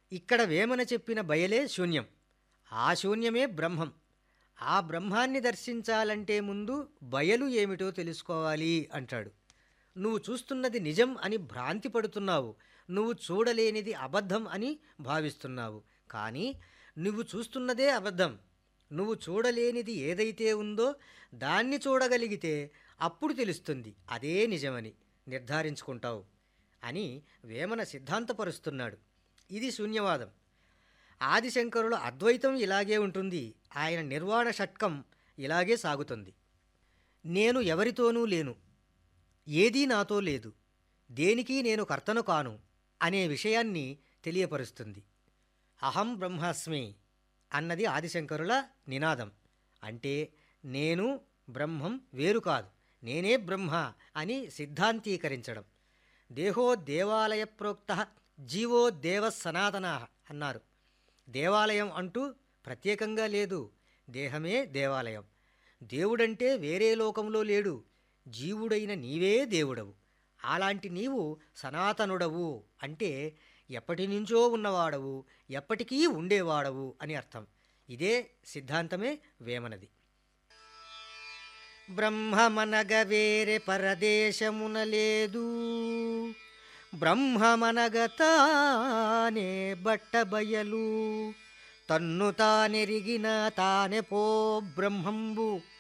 ఇక్కడ వేమన చెప్పిన బయలే శూన్యం ఆ శూన్యమే బ్రహ్మం ఆ బ్రహ్మాన్ని దర్శించాలంటే ముందు బయలు ఏమిటో తెలుసుకోవాలి అంటాడు నువ్వు చూస్తున్నది నిజం అని భ్రాంతి పడుతున్నావు నువ్వు చూడలేనిది అబద్ధం అని భావిస్తున్నావు కానీ నువ్వు చూస్తున్నదే అబద్ధం నువ్వు చూడలేనిది ఏదైతే ఉందో దాన్ని చూడగలిగితే అప్పుడు తెలుస్తుంది అదే నిజమని నిర్ధారించుకుంటావు అని వేమన సిద్ధాంతపరుస్తున్నాడు ఇది శూన్యవాదం ఆదిశంకరుల అద్వైతం ఇలాగే ఉంటుంది ఆయన నిర్వాణ షట్కం ఇలాగే సాగుతుంది నేను ఎవరితోనూ లేను ఏదీ నాతో లేదు దేనికి నేను కర్తను కాను అనే విషయాన్ని తెలియపరుస్తుంది అహం బ్రహ్మాస్మి అన్నది ఆదిశంకరుల నినాదం అంటే నేను బ్రహ్మం వేరు కాదు నేనే బ్రహ్మ అని సిద్ధాంతీకరించడం దేహో దేవాలయ ప్రోక్త జీవో దేవ సనాతన అన్నారు దేవాలయం అంటూ ప్రత్యేకంగా లేదు దేహమే దేవాలయం దేవుడంటే వేరే లోకంలో లేడు జీవుడైన నీవే దేవుడవు అలాంటి నీవు సనాతనుడవు అంటే ఎప్పటి నుంచో ఉన్నవాడవు ఎప్పటికీ ఉండేవాడవు అని అర్థం ఇదే సిద్ధాంతమే వేమనది బ్రహ్మమనగ వేరే పరదేశమున లేదు బ్రహ్మమనగ తానే బట్టబయలు తన్ను తానెరిగిన తానే పో బ్రహ్మంబు